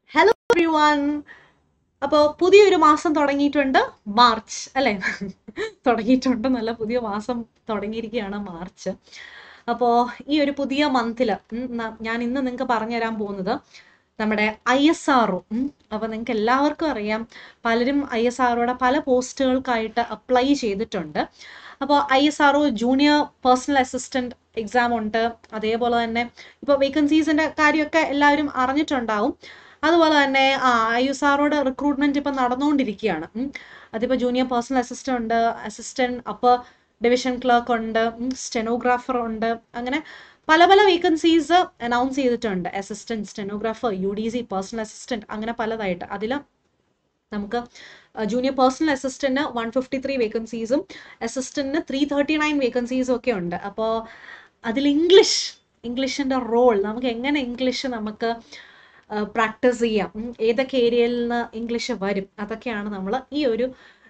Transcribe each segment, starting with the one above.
Hello every one അപ്പോൾ പുതിയൊരു മാസം തുടങ്ങിയിട്ടുണ്ട് മാർച്ച് അല്ലേ തുടങ്ങിയിട്ടുണ്ട് നല്ല പുതിയ മാസം തുടങ്ങിയിരിക്കുകയാണ് മാർച്ച് അപ്പോൾ ഈ ഒരു പുതിയ മന്തിൽ ഞാൻ ഇന്ന് നിങ്ങൾക്ക് പറഞ്ഞുതരാൻ പോകുന്നത് നമ്മുടെ ഐ എസ് ആർ ഒ അപ്പോൾ നിങ്ങൾക്ക് എല്ലാവർക്കും അറിയാം പലരും ഐ എസ് ആർ ഒയുടെ പല പോസ്റ്റുകൾക്കായിട്ട് അപ്ലൈ ചെയ്തിട്ടുണ്ട് അപ്പോൾ I S R O junior personal assistant exam ഉണ്ട് അതേപോലെ തന്നെ ഇപ്പോൾ വേക്കൻസീസിൻ്റെ കാര്യമൊക്കെ എല്ലാവരും അറിഞ്ഞിട്ടുണ്ടാവും അതുപോലെ തന്നെ ആ ഐ എസ് ആറോടെ റിക്രൂട്ട്മെന്റ് ഇപ്പം നടന്നുകൊണ്ടിരിക്കുകയാണ് അതിപ്പോൾ ജൂനിയർ പേഴ്സണൽ അസിസ്റ്റന്റ് ഉണ്ട് അസിസ്റ്റന്റ് അപ്പർ ഡിവിഷൻ ക്ലർക്ക് ഉണ്ട് സ്റ്റെനോഗ്രാഫർ ഉണ്ട് അങ്ങനെ പല പല വേക്കൻസീസ് അനൗൺസ് ചെയ്തിട്ടുണ്ട് assistant stenographer U D C personnel assistant അങ്ങനെ പലതായിട്ട് അതിൽ നമുക്ക് ജൂനിയർ പേഴ്സണൽ അസിസ്റ്റന്റിന് വൺ ഫിഫ്റ്റി ത്രീ വേക്കൻസീസും അസിസ്റ്റന്റിന് ത്രീ തേർട്ടി നയൻ വേക്കൻസീസും ഒക്കെ ഉണ്ട് അപ്പോൾ അതിൽ ഇംഗ്ലീഷ് ഇംഗ്ലീഷിൻ്റെ റോൾ നമുക്ക് എങ്ങനെ ഇംഗ്ലീഷ് നമുക്ക് പ്രാക്ടീസ് ചെയ്യാം ഏതൊക്കെ ഏരിയയിൽ നിന്ന് ഇംഗ്ലീഷ് വരും അതൊക്കെയാണ് നമ്മൾ ഈ ഒരു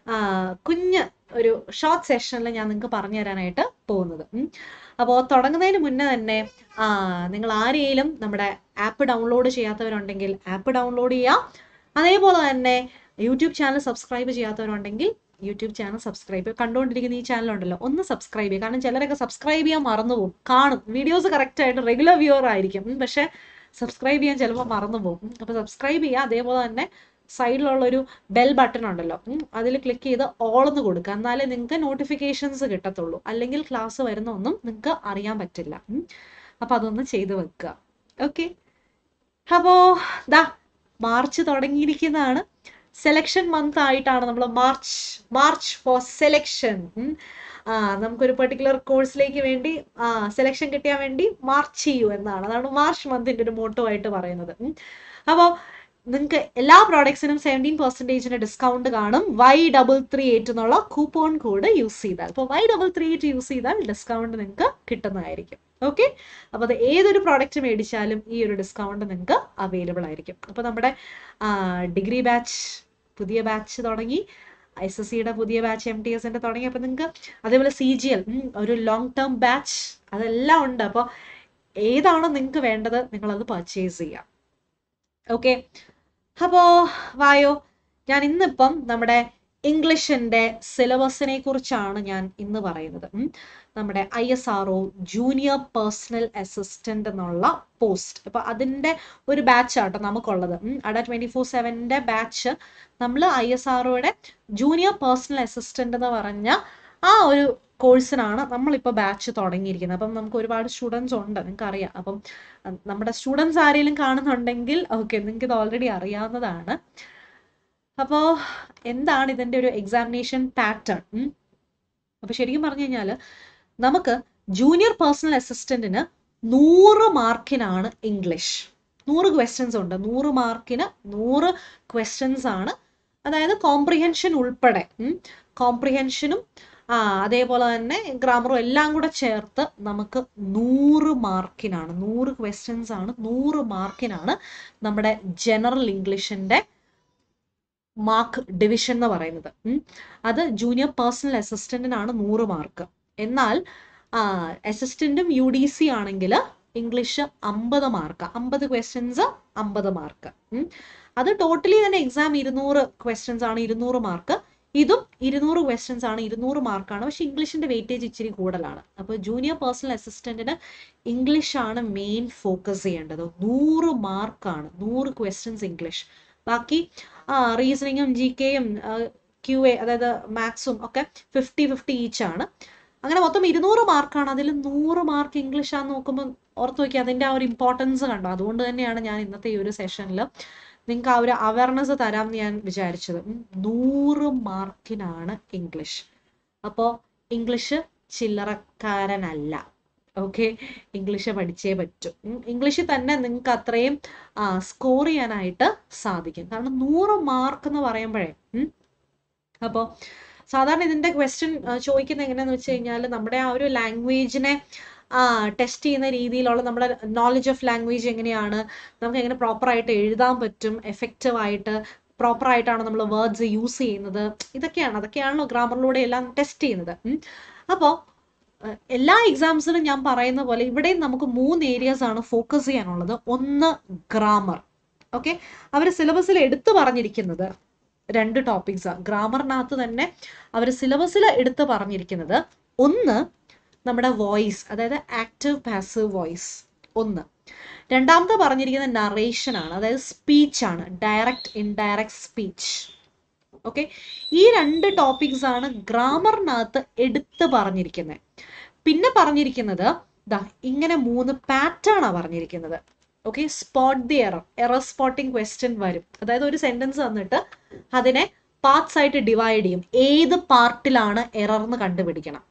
കുഞ്ഞ് ഒരു ഷോർട്ട് സെഷനിൽ ഞാൻ നിങ്ങൾക്ക് പറഞ്ഞു തരാനായിട്ട് പോകുന്നത് അപ്പോൾ തുടങ്ങുന്നതിന് മുന്നേ തന്നെ നിങ്ങൾ ആരെയും നമ്മുടെ ആപ്പ് ഡൗൺലോഡ് ചെയ്യാത്തവരുണ്ടെങ്കിൽ ആപ്പ് ഡൗൺലോഡ് ചെയ്യാം അതേപോലെ തന്നെ യൂട്യൂബ് ചാനൽ സബ്സ്ക്രൈബ് ചെയ്യാത്തവരുണ്ടെങ്കിൽ യൂട്യൂബ് ചാനൽ സബ്സ്ക്രൈബ് കണ്ടുകൊണ്ടിരിക്കുന്ന ഈ ചാനൽ ഉണ്ടല്ലോ ഒന്ന് സബ്സ്ക്രൈബ് ചെയ്യുക കാരണം ചിലരൊക്കെ സബ്സ്ക്രൈബ് ചെയ്യാൻ മറന്നുപോകും കാണും വീഡിയോസ് കറക്റ്റ് ആയിട്ട് റെഗുലർ വ്യൂവർ ആയിരിക്കും പക്ഷേ സബ്സ്ക്രൈബ് ചെയ്യാൻ ചിലപ്പോൾ മറന്നു പോകും അപ്പോൾ സബ്സ്ക്രൈബ് ചെയ്യുക അതേപോലെ തന്നെ സൈഡിലുള്ള ഒരു ബെൽ ബട്ടൺ ഉണ്ടല്ലോ അതിൽ ക്ലിക്ക് ചെയ്ത് ഓളെന്ന് കൊടുക്കുക എന്നാലേ നിങ്ങൾക്ക് നോട്ടിഫിക്കേഷൻസ് കിട്ടത്തുള്ളൂ അല്ലെങ്കിൽ ക്ലാസ് വരുന്ന ഒന്നും നിങ്ങൾക്ക് അറിയാൻ പറ്റില്ല അപ്പം അതൊന്ന് ചെയ്തു വെക്കുക ഓക്കെ അപ്പോൾ ദാ മാർച്ച് തുടങ്ങിയിരിക്കുന്നതാണ് സെലക്ഷൻ മന്ത് ആയിട്ടാണ് നമ്മൾ മാർച്ച് മാർച്ച് ഫോർ സെലക്ഷൻ ആ നമുക്കൊരു പെർട്ടിക്കുലർ കോഴ്സിലേക്ക് വേണ്ടി ആ സെലക്ഷൻ കിട്ടിയാൻ വേണ്ടി മാർച്ച് ചെയ്യൂ എന്നാണ് അതാണ് മാർച്ച് മന്തിന്റെ ഒരു മോട്ടോ ആയിട്ട് പറയുന്നത് അപ്പോൾ നിങ്ങൾക്ക് എല്ലാ പ്രോഡക്ട്സിനും സെവൻറ്റീൻ പെർസെൻറ്റേജിന് ഡിസ്കൗണ്ട് കാണും വൈ ഡബിൾ ത്രീ എയ്റ്റ് എന്നുള്ള കൂപ്പോൺ കോഡ് യൂസ് ചെയ്താൽ അപ്പോൾ Y double three eight use ചെയ്താൽ ഡിസ്കൗണ്ട് നിങ്ങൾക്ക് കിട്ടുന്നതായിരിക്കും ഓക്കെ അപ്പോൾ അത് ഏതൊരു പ്രോഡക്റ്റ് മേടിച്ചാലും ഈ ഒരു ഡിസ്കൗണ്ട് നിങ്ങൾക്ക് അവൈലബിൾ ആയിരിക്കും അപ്പോൾ നമ്മുടെ ഡിഗ്രി ബാച്ച് പുതിയ ബാച്ച് തുടങ്ങി എസ് എസ് സിയുടെ പുതിയ ബാച്ച് എം ടി എസിന്റെ തുടങ്ങി അപ്പോൾ നിങ്ങൾക്ക് അതേപോലെ സി ജി എൽ ഒരു ലോങ് ടേം ബാച്ച് അതെല്ലാം ഉണ്ട് അപ്പോൾ ഏതാണോ നിങ്ങൾക്ക് വേണ്ടത് നിങ്ങളത് പർച്ചേസ് ചെയ്യാം ഓക്കെ അപ്പോൾ വായോ ഞാൻ ഇന്നിപ്പം നമ്മുടെ ഇംഗ്ലീഷിന്റെ സിലബസിനെ കുറിച്ചാണ് ഞാൻ ഇന്ന് പറയുന്നത് നമ്മുടെ I S R O junior personal assistant എന്നുള്ള പോസ്റ്റ് അപ്പൊ അതിന്റെ ഒരു ബാച്ച് ആട്ടോ നമുക്കുള്ളത് അട ട്വന്റി ഫോർ സെവന്റെ ബാച്ച് നമ്മൾ ഐ എസ് ആർ ഒയുടെ ജൂനിയർ പേഴ്സണൽ അസിസ്റ്റന്റ് എന്ന് പറഞ്ഞ ആ ഒരു കോഴ്സിനാണ് നമ്മളിപ്പോൾ ബാച്ച് തുടങ്ങിയിരിക്കുന്നത് അപ്പം നമുക്ക് ഒരുപാട് സ്റ്റുഡൻസ് ഉണ്ട് നിങ്ങൾക്ക് അറിയാം അപ്പം നമ്മുടെ സ്റ്റുഡൻസ് ആരെങ്കിലും കാണുന്നുണ്ടെങ്കിൽ ഓക്കെ നിങ്ങൾക്ക് ഇത് ഓൾറെഡി അറിയാവുന്നതാണ് അപ്പോൾ എന്താണ് ഇതിൻ്റെ ഒരു എക്സാമിനേഷൻ പാറ്റേൺ അപ്പോൾ ശരിക്കും പറഞ്ഞു കഴിഞ്ഞാൽ നമുക്ക് ജൂനിയർ പേഴ്സണൽ അസിസ്റ്റന്റിന് നൂറ് മാർക്കിനാണ് ഇംഗ്ലീഷ് നൂറ് ക്വസ്റ്റ്യൻസ് ഉണ്ട് നൂറ് മാർക്കിന് നൂറ് ക്വസ്റ്റ്യൻസ് ആണ് അതായത് കോംപ്രിഹെൻഷൻ ഉൾപ്പെടെ കോംപ്രിഹെൻഷനും ആ അതേപോലെ തന്നെ ഗ്രാമറും എല്ലാം കൂടെ ചേർത്ത് നമുക്ക് നൂറ് മാർക്കിനാണ് നൂറ് ക്വസ്റ്റ്യൻസ് ആണ് നൂറ് മാർക്കിനാണ് നമ്മുടെ ജനറൽ ഇംഗ്ലീഷിന്റെ മാർക്ക് ഡിവിഷൻ എന്ന് പറയുന്നത് അത് ജൂനിയർ പേഴ്സണൽ അസിസ്റ്റന്റിനാണ് നൂറ് മാർക്ക് എന്നാൽ അസിസ്റ്റന്റും യു ഡി സി ആണെങ്കിൽ ഇംഗ്ലീഷ് അമ്പത് മാർക്ക് അമ്പത് ക്വസ്റ്റ്യൻസ് അമ്പത് മാർക്ക് അത് ടോട്ടലി തന്നെ എക്സാം ഇരുന്നൂറ് ക്വസ്റ്റ്യൻസ് ആണ് ഇരുന്നൂറ് മാർക്ക് ഇതും ഇരുന്നൂറ് ക്വസ്റ്റ്യൻസ് ആണ് ഇരുന്നൂറ് മാർക്കാണ് പക്ഷെ ഇംഗ്ലീഷിന്റെ വെയിറ്റേജ് ഇച്ചിരി കൂടുതലാണ് അപ്പോൾ ജൂനിയർ പേഴ്സണൽ അസിസ്റ്റന്റിന് ഇംഗ്ലീഷ് ആണ് മെയിൻ ഫോക്കസ് ചെയ്യേണ്ടത് നൂറ് മാർക്കാണ് നൂറ് ക്വസ്റ്റ്യൻസ് ഇംഗ്ലീഷ് ബാക്കി റീസണിങ്ങും ജി കെയും ക്യു എ അതായത് മാത്സും ഒക്കെ ഫിഫ്റ്റി ഫിഫ്റ്റി ഈച്ച് ആണ് അങ്ങനെ മൊത്തം ഇരുന്നൂറ് മാർക്കാണ് അതിൽ നൂറ് മാർക്ക് ഇംഗ്ലീഷ് ആണെന്ന് നോക്കുമ്പോൾ ഓർത്ത് നോക്കി അതിൻ്റെ ആ ഒരു ഇമ്പോർട്ടൻസ് കണ്ടോ അതുകൊണ്ട് തന്നെയാണ് ഞാൻ ഇന്നത്തെ ഈ ഒരു സെഷനിൽ നിങ്ങൾക്ക് ആ ഒരു അവയർനെസ് തരാമെന്ന് ഞാൻ വിചാരിച്ചത് നൂറ് മാർക്കിനാണ് ഇംഗ്ലീഷ് അപ്പോൾ ഇംഗ്ലീഷ് ചില്ലറക്കാരനല്ല ഓക്കെ ഇംഗ്ലീഷ് പഠിച്ചേ പറ്റൂ ഇംഗ്ലീഷിൽ തന്നെ നിങ്ങൾക്ക് അത്രയും സ്കോർ ചെയ്യാനായിട്ട് സാധിക്കും കാരണം നൂറ് മാർക്ക് എന്ന് പറയുമ്പോഴേ അപ്പോൾ സാധാരണ ഇതിന്റെ ക്വസ്റ്റ്യൻ ചോദിക്കുന്നത് എങ്ങനെയാന്ന് വെച്ച് കഴിഞ്ഞാൽ നമ്മുടെ ആ ഒരു ലാംഗ്വേജിനെ ടെസ്റ്റ് ചെയ്യുന്ന രീതിയിലുള്ള നമ്മുടെ നോളജ് ഓഫ് ലാംഗ്വേജ് എങ്ങനെയാണ് നമുക്ക് എങ്ങനെ പ്രോപ്പറായിട്ട് എഴുതാൻ പറ്റും എഫക്റ്റീവ് ആയിട്ട് പ്രോപ്പർ ആയിട്ടാണ് നമ്മൾ വേർഡ്സ് യൂസ് ചെയ്യുന്നത് ഇതൊക്കെയാണ് അതൊക്കെയാണല്ലോ ഗ്രാമറിലൂടെ എല്ലാം ടെസ്റ്റ് ചെയ്യുന്നത് അപ്പോൾ എല്ലാ എക്സാംസിലും ഞാൻ പറയുന്ന പോലെ ഇവിടെയും നമുക്ക് മൂന്ന് ഏരിയാസ് ആണ് ഫോക്കസ് ചെയ്യാനുള്ളത് ഒന്ന് ഗ്രാമർ ഓക്കെ അവർ സിലബസിൽ എടുത്തു പറഞ്ഞിരിക്കുന്നത് രണ്ട് ടോപ്പിക്സാണ് ഗ്രാമറിനകത്ത് തന്നെ അവർ സിലബസിൽ എടുത്തു പറഞ്ഞിരിക്കുന്നത് ഒന്ന് നമ്മുടെ വോയിസ് അതായത് ആക്റ്റീവ് പാസീവ് വോയിസ് ഒന്ന് രണ്ടാമത്തെ പറഞ്ഞിരിക്കുന്നത് നറേഷൻ ആണ് അതായത് സ്പീച്ച് ആണ് ഡയറക്റ്റ് ഇൻഡയറക്റ്റ് സ്പീച്ച് ഓക്കെ ഈ രണ്ട് ടോപ്പിക്സ് ആണ് ഗ്രാമറിനകത്ത് എടുത്ത് പറഞ്ഞിരിക്കുന്നത് പിന്നെ പറഞ്ഞിരിക്കുന്നത് ദാ ഇങ്ങനെ മൂന്ന് പാറ്റേൺ ആണ് പറഞ്ഞിരിക്കുന്നത് okay spot the error error spotting question വരും അതായത് ഒരു സെന്റൻസ് തന്നിട്ട് അതിനെ പാർട്സ് ആയിട്ട് ഡിവൈഡ് ചെയ്യും ഏത് പാർട്ടിലാണ് എറർ എന്ന് കണ്ടുപിടിക്കണം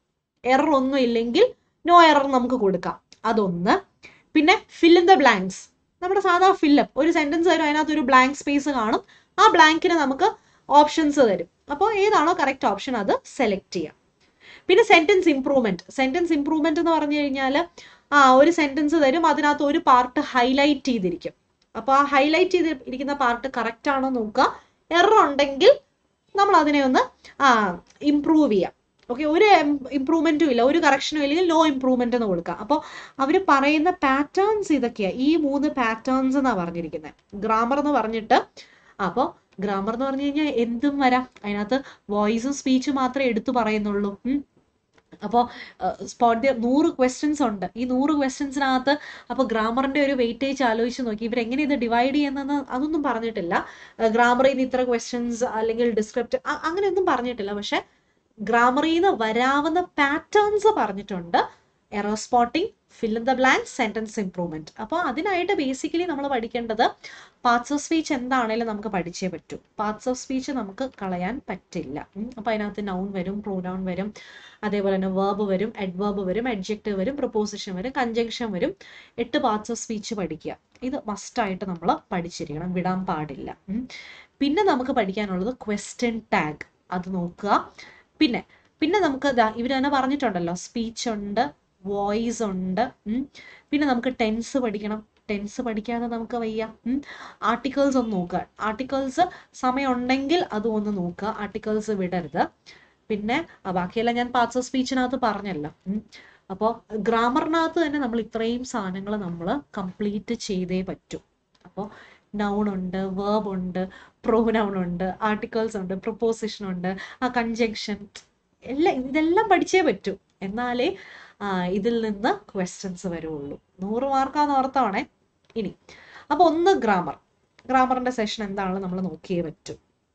എറർ ഒന്നും ഇല്ലെങ്കിൽ നോ എറർ നമുക്ക് കൊടുക്കാം അതൊന്ന് പിന്നെ ഫിൽ ഇൻ ദ ബ്ലാങ്ക്സ് നമ്മുടെ സാധാ ഫില്ലപ്പ് ഒരു സെന്റൻസ് തരും അതിനകത്ത് ഒരു ബ്ലാങ്ക് സ്പേസ് കാണും ആ ബ്ലാങ്കിന് നമുക്ക് ഓപ്ഷൻസ് തരും അപ്പോൾ ഏതാണോ കറക്റ്റ് ഓപ്ഷൻ അത് സെലക്ട് ചെയ്യാം പിന്നെ സെന്റൻസ് ഇംപ്രൂവ്മെന്റ് സെന്റൻസ് ഇംപ്രൂവ്മെന്റ് എന്ന് പറഞ്ഞു കഴിഞ്ഞാൽ ആ ഒരു സെന്റൻസ് തരും അതിനകത്ത് ഒരു പാർട്ട് ഹൈലൈറ്റ് ചെയ്തിരിക്കും അപ്പോൾ ആ ഹൈലൈറ്റ് ചെയ്ത് ഇരിക്കുന്ന പാർട്ട് കറക്റ്റ് ആണോ നോക്കുക എറർ ഉണ്ടെങ്കിൽ നമ്മൾ അതിനെ ഒന്ന് ആ ഇംപ്രൂവ് ചെയ്യാം ഓക്കെ ഒരു ഇംപ്രൂവ്മെന്റും ഇല്ല ഒരു കറക്ഷനും ഇല്ലെങ്കിൽ നോ ഇംപ്രൂവ്മെന്റ് എന്ന് കൊടുക്കാം അപ്പോൾ അവർ പറയുന്ന പാറ്റേൺസ് ഇതൊക്കെയാണ് ഈ മൂന്ന് പാറ്റേൺസ് എന്നാണ് പറഞ്ഞിരിക്കുന്നത് ഗ്രാമർ എന്ന് പറഞ്ഞിട്ട് അപ്പോൾ ഗ്രാമർ എന്ന് പറഞ്ഞു കഴിഞ്ഞാൽ എന്തും വരാം അതിനകത്ത് വോയിസും സ്പീച്ചും മാത്രമേ എടുത്തു പറയുന്നുള്ളൂ ഉം. അപ്പോൾ സ്പോട്ട് ദ നൂറ് ക്വസ്റ്റ്യൻസ് ഉണ്ട് ഈ നൂറ് ക്വസ്റ്റ്യൻസിനകത്ത് അപ്പോൾ ഗ്രാമറിന്റെ ഒരു വെയിറ്റേജ് ആലോചിച്ച് നോക്കി ഇവരെങ്ങനെ ഇത് ഡിവൈഡ് ചെയ്യുന്നതെന്ന് അതൊന്നും പറഞ്ഞിട്ടില്ല ഗ്രാമറിൽ നിന്ന് ഇത്ര ക്വസ്റ്റ്യൻസ് അല്ലെങ്കിൽ ഡിസ്ക്രിപ്റ്റ് അങ്ങനെയൊന്നും പറഞ്ഞിട്ടില്ല പക്ഷെ ഗ്രാമറിൽ നിന്ന് വരാവുന്ന പാറ്റേൺസ് പറഞ്ഞിട്ടുണ്ട് error spotting fill in the blank sentence improvement അപ്പോൾ അതിനായിട്ട് ബേസിക്കലി നമ്മൾ പഠിക്കേണ്ടത് പാർട്സ് ഓഫ് സ്പീച്ച് എന്താണേലും നമുക്ക് പഠിച്ചേ പറ്റൂ പാർട്സ് ഓഫ് സ്പീച്ച് നമുക്ക് കളയാൻ പറ്റില്ല ഉം. അപ്പോൾ അതിനകത്ത് നൗൺ വരും പ്രൊനൗൺ വരും അതേപോലെ തന്നെ വേർബ് വരും അഡ്വേർബ് വരും അഡ്ജക്റ്റീവ് വരും പ്രപ്പോസിഷൻ വരും കഞ്ചങ്ഷൻ വരും എട്ട് പാർട്സ് ഓഫ് സ്പീച്ച് പഠിക്കുക ഇത് മസ്റ്റായിട്ട് നമ്മൾ പഠിച്ചിരിക്കണം വിടാൻ പാടില്ല ഉം. പിന്നെ നമുക്ക് പഠിക്കാനുള്ളത് ക്വസ്റ്റ്യൻ ടാഗ് അത് നോക്കുക പിന്നെ പിന്നെ നമുക്ക് ദാ ഇവർ തന്നെ പറഞ്ഞിട്ടുണ്ടല്ലോ സ്പീച്ച് ഉണ്ട് വോയിസ് ഉണ്ട് ഉം. പിന്നെ നമുക്ക് ടെൻസ് പഠിക്കണം ടെൻസ് പഠിക്കാതെ നമുക്ക് വയ്യ ആർട്ടിക്കിൾസ് ഒന്ന് നോക്കുക ആർട്ടിക്കിൾസ് സമയം ഉണ്ടെങ്കിൽ അതും ഒന്ന് നോക്കുക ആർട്ടിക്കിൾസ് വിടരുത് പിന്നെ ആ, ബാക്കിയെല്ലാം ഞാൻ പാർട്സ് ഓഫ് സ്പീച്ചിനകത്ത് പറഞ്ഞല്ലോ അപ്പോൾ ഗ്രാമറിനകത്ത് തന്നെ നമ്മൾ ഇത്രയും സാധനങ്ങൾ നമ്മൾ കംപ്ലീറ്റ് ചെയ്തേ പറ്റൂ അപ്പോൾ നൗൺ ഉണ്ട് വേർബ് ഉണ്ട് പ്രോനൗൺ ഉണ്ട് ആർട്ടിക്കിൾസ് ഉണ്ട് പ്രൊപ്പോസിഷൻ ഉണ്ട് ആ കൺജങ്ഷൻ എല്ലാം ഇതെല്ലാം പഠിച്ചേ പറ്റൂ എന്നാലേ ആ, ഇതിൽ നിന്ന് ക്വസ്റ്റ്യൻസ് വരുള്ളൂ നൂറ് മാർക്കാന്ന് ഓർത്തവാണേ ഇനി അപ്പൊ ഒന്ന് ഗ്രാമർ ഗ്രാമറിന്റെ സെഷൻ എന്താണെന്ന് നമ്മൾ നോക്കിയേ പറ്റൂ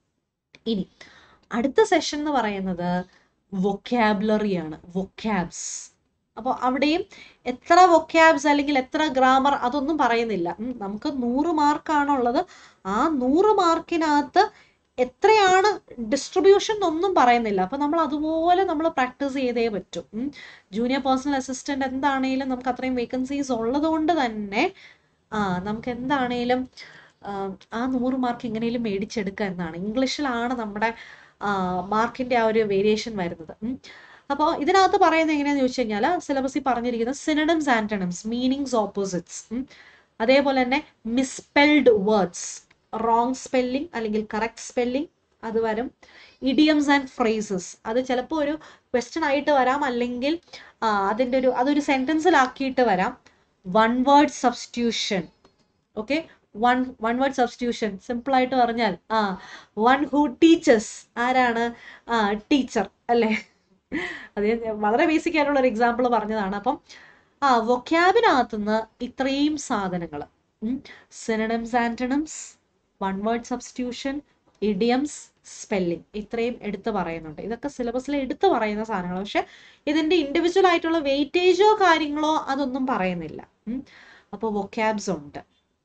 ഇനി അടുത്ത സെഷൻ എന്ന് പറയുന്നത് വൊക്കാബുലറി ആണ് വൊക്കാബ്സ് അപ്പോൾ അവിടെയും എത്ര വൊക്കാബ്സ് അല്ലെങ്കിൽ എത്ര ഗ്രാമർ അതൊന്നും പറയുന്നില്ല ഉം, നമുക്ക് നൂറ് മാർക്കാണുള്ളത് ആ നൂറ് മാർക്കിനകത്ത് എത്രയാണ് ഡിസ്ട്രിബ്യൂഷൻ എന്നൊന്നും പറയുന്നില്ല അപ്പൊ നമ്മൾ അതുപോലെ നമ്മൾ പ്രാക്ടീസ് ചെയ്തേ പറ്റും ജൂനിയർ പേഴ്സണൽ അസിസ്റ്റന്റ് എന്താണേലും നമുക്ക് അത്രയും വേക്കൻസീസ് ഉള്ളത് കൊണ്ട് തന്നെ ആ നമുക്ക് എന്താണേലും ആ, ആ നൂറ് മാർക്ക് എങ്ങനെയും മേടിച്ചെടുക്കുക എന്നാണ് ഇംഗ്ലീഷിലാണ് നമ്മുടെ മാർക്കിന്റെ ആ ഒരു വേരിയേഷൻ വരുന്നത് അപ്പോൾ ഇതിനകത്ത് പറയുന്നത് എങ്ങനെയാന്ന് ചോദിച്ചു കഴിഞ്ഞാൽ സിലബസിൽ പറഞ്ഞിരിക്കുന്നത് സിനഡംസ് ആന്റണിംസ് മീനിങ്സ് ഓപ്പോസിറ്റ്സ് അതേപോലെ തന്നെ മിസ്പെൽഡ് വേർഡ്സ് റോങ് സ്പെല്ലിംഗ് അല്ലെങ്കിൽ കറക്റ്റ് സ്പെല്ലിംഗ് അത് വരും ഇഡിയംസ് ആൻഡ് ഫ്രേസസ് അത് ചിലപ്പോൾ ഒരു ക്വസ്റ്റ്യൻ ആയിട്ട് വരാം അല്ലെങ്കിൽ ആ, അതിൻ്റെ ഒരു അതൊരു സെന്റൻസിലാക്കിയിട്ട് വരാം one word substitution okay one one word substitution simple ആയിട്ട് പറഞ്ഞാൽ ആ വൺ ഹൂ ടീച്ചേഴ്സ് ആരാണ് ആ ടീച്ചർ അല്ലേ അത് ഞാൻ വളരെ ബേസിക് ആയിട്ടുള്ള ഒരു എക്സാമ്പിൾ പറഞ്ഞതാണ് അപ്പം ആ വൊക്കാബിനകത്തുനിന്ന് ഇത്രയും സാധനങ്ങൾ synonyms antonyms one word substitution idioms spelling ഇത്രയും എടുത്ത് പറയുന്നുണ്ട് ഇതൊക്കെ സിലബസിൽ എടുത്ത് പറയുന്ന സാധനങ്ങൾ പക്ഷെ ഇതിന്റെ ഇൻഡിവിജ്വൽ ആയിട്ടുള്ള വെയിറ്റേജോ കാര്യങ്ങളോ അതൊന്നും പറയുന്നില്ല അപ്പോൾ വൊക്കാബ്സ് ഉണ്ട്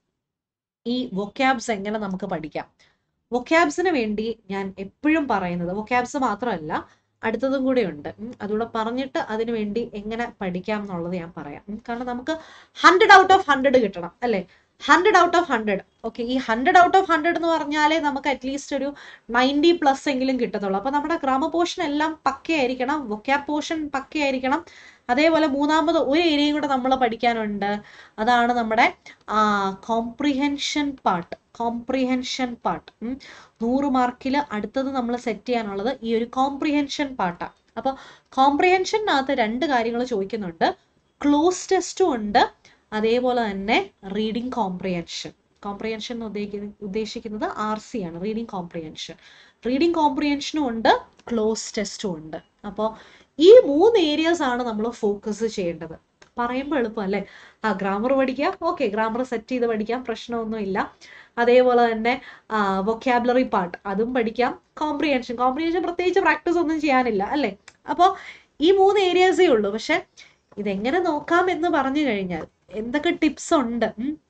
ഈ വൊക്കാബ്സ് എങ്ങനെ നമുക്ക് പഠിക്കാം വൊക്കാബ്സിന് വേണ്ടി ഞാൻ എപ്പോഴും പറയുന്നത് വൊക്കാബ്സ് മാത്രമല്ല അടുത്തതും കൂടെ ഉണ്ട് ഉം, അതുകൂടെ പറഞ്ഞിട്ട് അതിനു വേണ്ടി എങ്ങനെ പഠിക്കാം എന്നുള്ളത് ഞാൻ പറയാം ഉം, കാരണം നമുക്ക് ഹൺഡ്രഡ് ഔട്ട് ഓഫ് ഹൺഡ്രഡ് കിട്ടണം അല്ലേ hundred out of hundred okay ഈ ഹൺഡ്രഡ് ഔട്ട് ഓഫ് ഹൺഡ്രഡ് എന്ന് പറഞ്ഞാലേ നമുക്ക് അറ്റ്ലീസ്റ്റ് ഒരു നയൻറ്റി പ്ലസ് എങ്കിലും കിട്ടത്തുള്ളൂ അപ്പൊ നമ്മുടെ ഗ്രാമ പോർഷൻ എല്ലാം പക്കയായിരിക്കണം വൊക്കാബ് പോർഷൻ പക്കയായിരിക്കണം അതേപോലെ മൂന്നാമത് ഒരു ഏരിയയും കൂടെ നമ്മൾ പഠിക്കാനുണ്ട് അതാണ് നമ്മുടെ ആ കോംപ്രിഹെൻഷൻ പാർട്ട് കോംപ്രിഹെൻഷൻ പാർട്ട് നൂറ് മാർക്കിൽ അടുത്തത് നമ്മൾ സെറ്റ് ചെയ്യാനുള്ളത് ഈ ഒരു കോംപ്രിഹെൻഷൻ പാർട്ടാണ് അപ്പോൾ കോംപ്രിഹെൻഷനകത്ത് രണ്ട് കാര്യങ്ങൾ ചോദിക്കുന്നുണ്ട് ക്ലോസ് ടെസ്റ്റും ഉണ്ട് അതേപോലെ തന്നെ റീഡിങ് കോംപ്രിഹെൻഷൻ കോംപ്രിയൻഷൻ എന്ന് ഉദ്ദേശിക്കുന്ന ഉദ്ദേശിക്കുന്നത് ആർ സി ആണ് റീഡിങ് കോംപ്രിയൻഷൻ റീഡിങ് കോംപ്രിയൻഷനും ഉണ്ട് ക്ലോസ് ടെസ്റ്റും ഉണ്ട് അപ്പോൾ ഈ മൂന്ന് ഏരിയാസ് ആണ് നമ്മൾ ഫോക്കസ് ചെയ്യേണ്ടത് പറയുമ്പോൾ എളുപ്പം അല്ലേ ആ ഗ്രാമർ പഠിക്കാം ഓക്കെ ഗ്രാമർ സെറ്റ് ചെയ്ത് പഠിക്കാം പ്രശ്നമൊന്നുമില്ല അതേപോലെ തന്നെ വൊക്കാബുലറി പാർട്ട് അതും പഠിക്കാം കോംപ്രിയൻഷൻ കോംപ്രിയൻഷൻ പ്രത്യേകിച്ച് പ്രാക്ടീസ് ഒന്നും ചെയ്യാനില്ല അല്ലേ അപ്പോൾ ഈ മൂന്ന് ഏരിയാസേ ഉള്ളൂ പക്ഷെ ഇതെങ്ങനെ നോക്കാം എന്ന് പറഞ്ഞു കഴിഞ്ഞാൽ എന്തൊക്കെ ടിപ്സ് ഉണ്ട്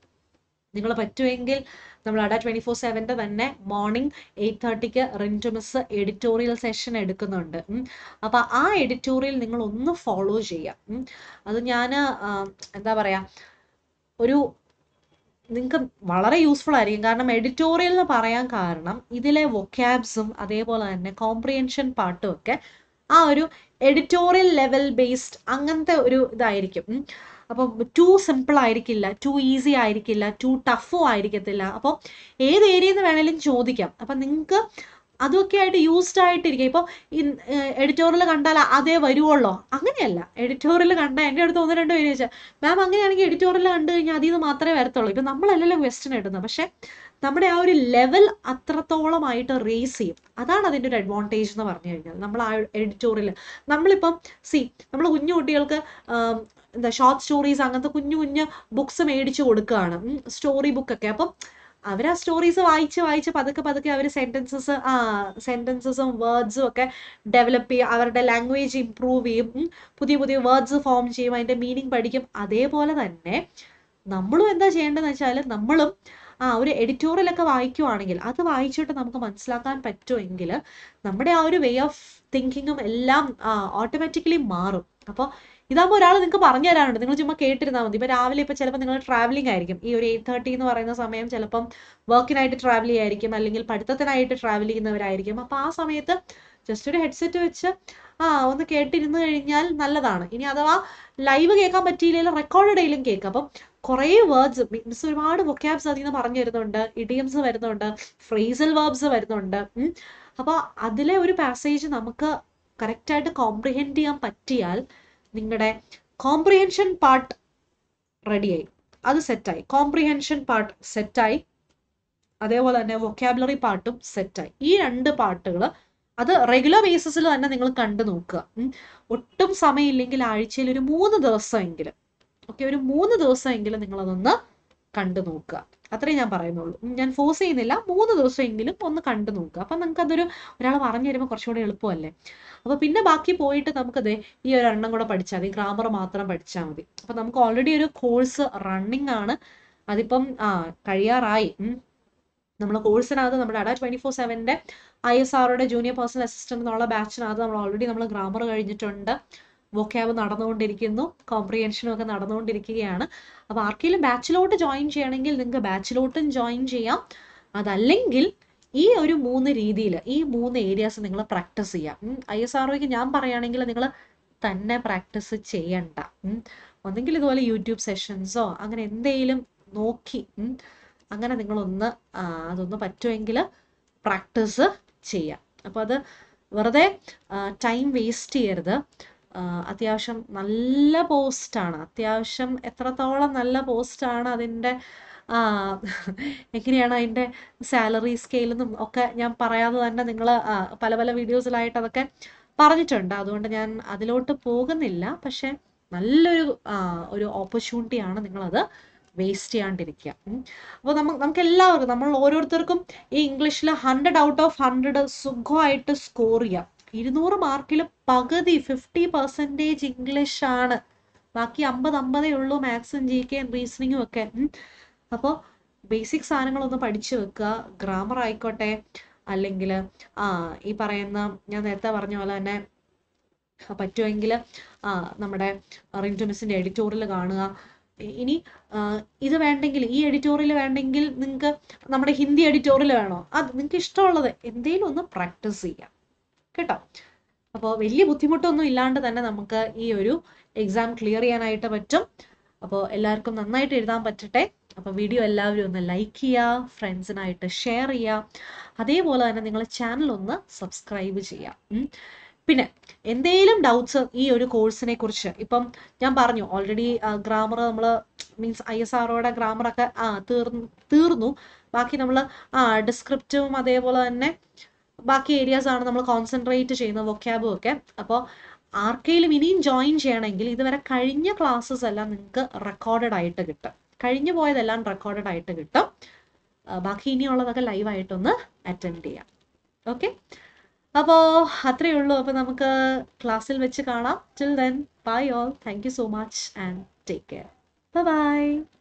നിങ്ങൾ പറ്റുമെങ്കിൽ നമ്മൾ അട ട്വൻറ്റി ഫോർ സെവൻ്റെ തന്നെ മോർണിംഗ് എയ്റ്റ് തേർട്ടിക്ക് റിൻറ്റു മിസ് എഡിറ്റോറിയൽ സെഷൻ എടുക്കുന്നുണ്ട് അപ്പോൾ ആ എഡിറ്റോറിയൽ നിങ്ങൾ ഒന്ന് ഫോളോ ചെയ്യാം ഉം. അത് ഞാൻ എന്താ പറയുക ഒരു നിങ്ങൾക്ക് വളരെ യൂസ്ഫുൾ ആയിരിക്കും കാരണം എഡിറ്റോറിയൽ എന്ന് പറയാൻ കാരണം ഇതിലെ വൊക്കാബ്സും അതേപോലെ തന്നെ കോംപ്രിയൻഷൻ പാട്ടും ഒക്കെ ആ ഒരു എഡിറ്റോറിയൽ ലെവൽ ബേസ്ഡ് അങ്ങനത്തെ ഒരു ഇതായിരിക്കും ഉം. അപ്പം ടു സിമ്പിൾ ആയിരിക്കില്ല ടു ഈസി ആയിരിക്കില്ല ടു ടഫും ആയിരിക്കത്തില്ല അപ്പോൾ ഏത് ഏരിയയിൽ നിന്ന് വേണേലും ചോദിക്കാം അപ്പം നിങ്ങൾക്ക് അതൊക്കെ ആയിട്ട് യൂസ്ഡ് ആയിട്ടിരിക്കും ഇപ്പോൾ എഡിറ്റോറിയൽ കണ്ടാൽ അതേ വരുവുള്ളോ അങ്ങനെയല്ല എഡിറ്റോറിയൽ കണ്ടാൽ എൻ്റെ അടുത്ത് ഒന്ന് രണ്ട് പേര് ചോദിച്ചാൽ മാം അങ്ങനെയാണെങ്കിൽ എഡിറ്റോറിയൽ കണ്ടു കഴിഞ്ഞാൽ അതിൽ നിന്ന് മാത്രമേ വരത്തുള്ളൂ ഇപ്പം നമ്മളല്ലല്ലോ ക്വസ്റ്റ്യൻ ഇടുന്നത് പക്ഷേ നമ്മുടെ ആ ഒരു ലെവൽ അത്രത്തോളമായിട്ട് റേസ് ചെയ്യും അതാണ് അതിൻ്റെ ഒരു അഡ്വാൻറ്റേജ് എന്ന് പറഞ്ഞു കഴിഞ്ഞാൽ നമ്മൾ ആ എഡിറ്റോറിയൽ നമ്മളിപ്പം സി നമ്മൾ കുഞ്ഞു കുട്ടികൾക്ക് ആം, എന്താ ഷോർട്ട് സ്റ്റോറീസ് അങ്ങനത്തെ കുഞ്ഞു കുഞ്ഞു ബുക്സ് മേടിച്ചു കൊടുക്കുകയാണ് സ്റ്റോറി ബുക്കൊക്കെ അപ്പം അവർ ആ സ്റ്റോറീസ് വായിച്ച് വായിച്ച് പതുക്കെ പതുക്കെ അവർ സെൻറ്റൻസസ് ആ സെൻറ്റൻസസും വേർഡ്സും ഒക്കെ ഡെവലപ്പ് ചെയ്യും അവരുടെ ലാംഗ്വേജ് ഇമ്പ്രൂവ് ചെയ്യും ഉം. പുതിയ പുതിയ വേർഡ്സ് ഫോം ചെയ്യും അതിൻ്റെ മീനിങ് പഠിക്കും അതേപോലെ തന്നെ നമ്മളും എന്താ ചെയ്യേണ്ടതെന്ന് വെച്ചാൽ നമ്മളും ആ ഒരു എഡിറ്റോറിയലൊക്കെ വായിക്കുവാണെങ്കിൽ അത് വായിച്ചിട്ട് നമുക്ക് മനസ്സിലാക്കാൻ പറ്റുമെങ്കിൽ നമ്മുടെ ആ ഒരു വേ ഓഫ് തിങ്കിങ്ങും എല്ലാം ഓട്ടോമാറ്റിക്കലി മാറും അപ്പോൾ ഇതാകുമ്പോൾ ഒരാൾ നിങ്ങൾക്ക് പറഞ്ഞു തരാനുണ്ട് നിങ്ങൾ ചുമ്മാ കേട്ടിരുന്നാൽ മതി ഇപ്പം രാവിലെ ഇപ്പം ചിലപ്പോൾ നിങ്ങൾ ട്രാവലിംഗ് ആയിരിക്കും ഈ ഒരു എയ്റ്റ് തേർട്ടി എന്ന് പറയുന്ന സമയം ചിലപ്പം വർക്കിനായിട്ട് ട്രാവൽ ചെയ്യായിരിക്കും അല്ലെങ്കിൽ പഠിത്തത്തിനായിട്ട് ട്രാവൽ ചെയ്യുന്നവരായിരിക്കും അപ്പോൾ ആ സമയത്ത് ജസ്റ്റ് ഒരു ഹെഡ്സെറ്റ് വെച്ച് ആ ഒന്ന് കേട്ടിരുന്ന് കഴിഞ്ഞാൽ നല്ലതാണ് ഇനി അഥവാ ലൈവ് കേൾക്കാൻ പറ്റിയില്ലെങ്കിൽ റെക്കോർഡ് ഡേയിലും കേൾക്കാം അപ്പം കുറേ വേർഡ്സ് മീൻസ് ഒരുപാട് വൊക്കാബ്സ് അതിൽ നിന്ന് പറഞ്ഞു തരുന്നുണ്ട് ഇഡിയംസ് വരുന്നുണ്ട് ഫ്രേസൽ വേർബ്സ് വരുന്നുണ്ട് ഉം. അപ്പോൾ അതിലെ ഒരു പാസേജ് നമുക്ക് കറക്റ്റായിട്ട് കോംപ്രിഹെൻഡ് ചെയ്യാൻ പറ്റിയാൽ നിങ്ങളുടെ കോംപ്രിഹെൻഷൻ പാർട്ട് റെഡിയായി അത് സെറ്റായി കോംപ്രിഹെൻഷൻ പാർട്ട് സെറ്റായി അതേപോലെ തന്നെ വൊക്കാബുലറി പാർട്ടും സെറ്റായി ഈ രണ്ട് പാർട്ടുകൾ അത് റെഗുലർ ബേസിസിൽ തന്നെ നിങ്ങൾ കണ്ടു നോക്കുക ഉം. ഒട്ടും സമയമില്ലെങ്കിൽ ആഴ്ചയിൽ ഒരു മൂന്ന് ദിവസമെങ്കിലും ഓക്കെ ഒരു മൂന്ന് ദിവസമെങ്കിലും നിങ്ങളതൊന്ന് കണ്ടു നോക്കുക അത്രേ ഞാൻ പറയുന്നുള്ളൂ ഉം, ഞാൻ ഫോഴ്സ് ചെയ്യുന്നില്ല മൂന്ന് ദിവസമെങ്കിലും ഒന്ന് കണ്ടു നോക്കുക അപ്പം നിങ്ങൾക്ക് അതൊരു ഒരാൾ പറഞ്ഞു തരുമ്പോൾ കുറച്ചുകൂടി എളുപ്പമല്ലേ അപ്പോൾ പിന്നെ ബാക്കി പോയിട്ട് നമുക്കത് ഈ ഒരു എണ്ണം കൂടെ പഠിച്ചാൽ മതി ഗ്രാമർ മാത്രം പഠിച്ചാൽ മതി അപ്പം നമുക്ക് ഓൾറെഡി ഒരു കോഴ്സ് റണ്ണിങ് ആണ് അതിപ്പം ആ കഴിയാറായി നമ്മൾ കോഴ്സിനകത്ത് നമ്മുടെ അഡ ട്വൻറ്റി ഫോർ സെവൻ്റെ ഐ എസ് ആറുടെ ജൂനിയർ പേഴ്സണൽ അസിസ്റ്റന്റ് എന്നുള്ള ബാച്ചിനകത്ത് നമ്മൾ ഓൾറെഡി നമ്മൾ ഗ്രാമർ കഴിഞ്ഞിട്ടുണ്ട് വൊക്കാബ് നടന്നുകൊണ്ടിരിക്കുന്നു കോംപ്രിഹെൻഷനും ഒക്കെ നടന്നുകൊണ്ടിരിക്കുകയാണ് അപ്പോൾ ആർക്കെങ്കിലും ബാച്ചിലോട്ട് ജോയിൻ ചെയ്യണമെങ്കിൽ നിങ്ങൾക്ക് ബാച്ചിലോട്ടും ജോയിൻ ചെയ്യാം അതല്ലെങ്കിൽ ഈ ഒരു മൂന്ന് രീതിയിൽ ഈ മൂന്ന് ഏരിയാസ് നിങ്ങൾ പ്രാക്ടീസ് ചെയ്യാം ഐ എസ് ആർ ഞാൻ പറയുകയാണെങ്കിൽ നിങ്ങൾ തന്നെ പ്രാക്ടീസ് ചെയ്യണ്ട ഉം. ഒന്നെങ്കിൽ ഇതുപോലെ യൂട്യൂബ് സെഷൻസോ അങ്ങനെ എന്തെങ്കിലും നോക്കി ഉം, അങ്ങനെ നിങ്ങളൊന്ന് ആ, അതൊന്ന് പറ്റുമെങ്കിൽ പ്രാക്ടീസ് ചെയ്യാം അപ്പോൾ അത് വെറുതെ ടൈം വേസ്റ്റ് ചെയ്യരുത് ആ, അത്യാവശ്യം നല്ല പോസ്റ്റാണ് അത്യാവശ്യം എത്രത്തോളം നല്ല പോസ്റ്റാണ് അതിൻ്റെ ആ, എങ്ങനെയാണ് അതിൻ്റെ സാലറി സ്കെയിലെന്നും ഒക്കെ ഞാൻ പറയാതെ തന്നെ നിങ്ങൾ പല പല വീഡിയോസിലായിട്ട് അതൊക്കെ പറഞ്ഞിട്ടുണ്ട് അതുകൊണ്ട് ഞാൻ അതിലോട്ട് പോകുന്നില്ല പക്ഷെ നല്ലൊരു ആ, ഒരു ഓപ്പർച്യൂണിറ്റിയാണ് നിങ്ങളത് വേസ്റ്റ് ചെയ്യാണ്ടിരിക്കുക അപ്പോൾ നമുക്ക് നമുക്ക് എല്ലാവർക്കും നമ്മൾ ഓരോരുത്തർക്കും ഈ ഇംഗ്ലീഷിൽ ഹൺഡ്രഡ് ഔട്ട് ഓഫ് ഹൺഡ്രഡ് സുഖമായിട്ട് സ്കോർ ചെയ്യാം ഇരുന്നൂറ് മാർക്കിൽ പകുതി ഫിഫ്റ്റി പെർസെൻറ്റേജ് ഇംഗ്ലീഷ് ആണ് ബാക്കി അമ്പത് അമ്പതേ ഉള്ളൂ മാത്സും ജി കെയും റീസണിങ്ങും ഒക്കെ അപ്പോൾ ബേസിക് സാധനങ്ങളൊന്ന് പഠിച്ചു വെക്കുക ഗ്രാമർ ആയിക്കോട്ടെ അല്ലെങ്കിൽ ആ ഈ പറയുന്ന ഞാൻ നേരത്തെ പറഞ്ഞ പോലെ തന്നെ പറ്റുമെങ്കിൽ ആ നമ്മുടെ റിൻറ്റു മിസ്സിൻ്റെ എഡിറ്റോറിയൽ കാണുക ഇ- ഇനി ആ, ഇത് വേണ്ടെങ്കിൽ ഈ എഡിറ്റോറിയൽ വേണ്ടെങ്കിൽ നിങ്ങൾക്ക് നമ്മുടെ ഹിന്ദി എഡിറ്റോറിയൽ വേണോ അത് നിങ്ങൾക്ക് ഇഷ്ടമുള്ളത് എന്തെങ്കിലും ഒന്ന് പ്രാക്ടീസ് ചെയ്യാം കേട്ടോ അപ്പോൾ വലിയ ബുദ്ധിമുട്ടൊന്നും ഇല്ലാണ്ട് തന്നെ നമുക്ക് ഈ ഒരു എക്സാം ക്ലിയർ ചെയ്യാനായിട്ട് പറ്റും അപ്പോൾ എല്ലാവർക്കും നന്നായിട്ട് എഴുതാൻ പറ്റട്ടെ അപ്പോൾ വീഡിയോ എല്ലാവരും ഒന്ന് ലൈക്ക് ചെയ്യുക ഫ്രണ്ട്സിനായിട്ട് ഷെയർ ചെയ്യുക അതേപോലെ തന്നെ നിങ്ങൾ ചാനൽ ഒന്ന് സബ്സ്ക്രൈബ് ചെയ്യുക ഉം. പിന്നെ എന്തേലും ഡൗട്ട്സ് ഈ ഒരു കോഴ്സിനെ കുറിച്ച് ഇപ്പം ഞാൻ പറഞ്ഞു ഓൾറെഡി ഗ്രാമർ നമ്മൾ മീൻസ് ഐ എസ് ആറോടെ ഗ്രാമറൊക്കെ ആ തീർന്നു തീർന്നു ബാക്കി നമ്മൾ ആ ഡിസ്ക്രിപ്റ്റും അതേപോലെ തന്നെ ബാക്കി ഏരിയാസ് ആണ് നമ്മൾ കോൺസെൻട്രേറ്റ് ചെയ്യുന്നത് വൊക്കാബും ഒക്കെ അപ്പോൾ ആർക്കെങ്കിലും ഇനിയും ജോയിൻ ചെയ്യണമെങ്കിൽ ഇതുവരെ കഴിഞ്ഞ ക്ലാസ്സസ് എല്ലാം നിങ്ങൾക്ക് റെക്കോർഡഡ് ആയിട്ട് കിട്ടും കഴിഞ്ഞു പോയതെല്ലാം റെക്കോർഡഡ് ആയിട്ട് കിട്ടും ആ, ബാക്കി ഇനിയുള്ളതൊക്കെ ലൈവായിട്ടൊന്ന് അറ്റൻഡ് ചെയ്യാം ഓക്കെ അപ്പോൾ അത്രയേ ഉള്ളൂ അപ്പോൾ നമുക്ക് ക്ലാസ്സിൽ വെച്ച് കാണാം till then bye all thank you so much and take care by